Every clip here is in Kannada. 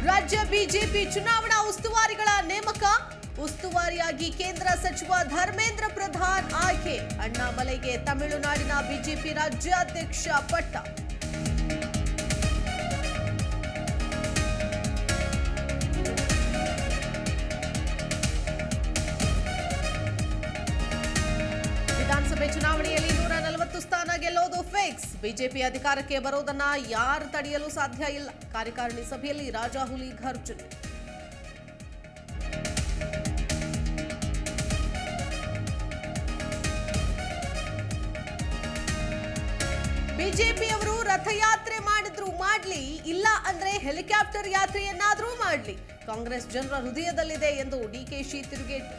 ರಾಜ್ಯ ಬಿಜೆಪಿ ಚುನಾವಣಾ ಉಸ್ತುವಾರಿಗಳ ನೇಮಕ ಉಸ್ತುವಾರಿಯಾಗಿ ಕೇಂದ್ರ ಸಚಿವ ಧರ್ಮೇಂದ್ರ ಪ್ರಧಾನ್ ಆಯ್ಕೆ ಅಣ್ಣಾಮಲೈಗೆ ತಮಿಳುನಾಡಿನ ಬಿಜೆಪಿ ರಾಜ್ಯಾಧ್ಯಕ್ಷ ಪಟ್ಟ ವಿಧಾನಸಭೆ ಚುನಾವಣೆಯಲ್ಲಿ ನೂರ ನಲವತ್ತು ಸ್ಥಾನ ಗೆಲ್ಲೋದು ಫಿಕ್ಸ್ ಬಿಜೆಪಿ ಅಧಿಕಾರಕ್ಕೆ ಬರೋದನ್ನ ಯಾರು ತಡೆಯಲು ಸಾಧ್ಯ ಇಲ್ಲ ಕಾರ್ಯಕಾರಿಣಿ ಸಭೆಯಲ್ಲಿ ರಾಜಾಹುಲಿ ಘರ್ಜನೆ ಬಿಜೆಪಿಯವರು ರಥಯಾತ್ರೆ ಮಾಡಿದ್ರು ಮಾಡ್ಲಿ ಇಲ್ಲ ಅಂದ್ರೆ ಹೆಲಿಕಾಪ್ಟರ್ ಯಾತ್ರೆಯನ್ನಾದ್ರೂ ಮಾಡ್ಲಿ ಕಾಂಗ್ರೆಸ್ ಜನರ ಹೃದಯದಲ್ಲಿದೆ ಎಂದು ಡಿಕೆಶಿ ತಿರುಗೇಟು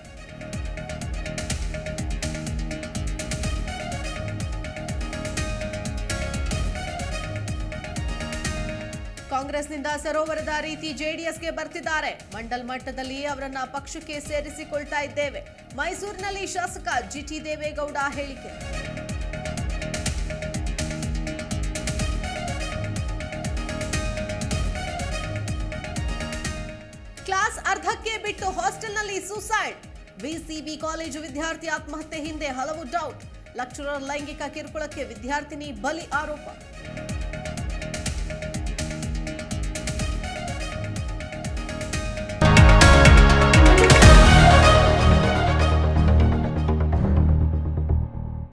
ಕಾಂಗ್ರೆಸ್ನಿಂದ ಸರೋವರದ ರೀತಿ ಜೆಡಿಎಸ್ಗೆ ಬರ್ತಿದ್ದಾರೆ ಮಂಡಲ್ ಮಟ್ಟದಲ್ಲಿ ಅವರನ್ನ ಪಕ್ಷಕ್ಕೆ ಸೇರಿಸಿಕೊಳ್ತಾ ಇದ್ದೇವೆ ಮೈಸೂರಿನಲ್ಲಿ ಶಾಸಕ ಜಿಟಿ ದೇವೇಗೌಡ ಹೇಳಿಕೆ ಕ್ಲಾಸ್ ಅರ್ಧಕ್ಕೆ ಬಿಟ್ಟು ಹಾಸ್ಟೆಲ್ನಲ್ಲಿ ಸೂಸೈಡ್ ಬಿಸಿಬಿ ಕಾಲೇಜು ವಿದ್ಯಾರ್ಥಿ ಆತ್ಮಹತ್ಯೆ ಹಿಂದೆ ಹಲವು ಡೌಟ್ ಲೆಕ್ಚರರ್ ಲೈಂಗಿಕ ಕಿರುಕುಳಕ್ಕೆ ವಿದ್ಯಾರ್ಥಿನಿ ಬಲಿ ಆರೋಪ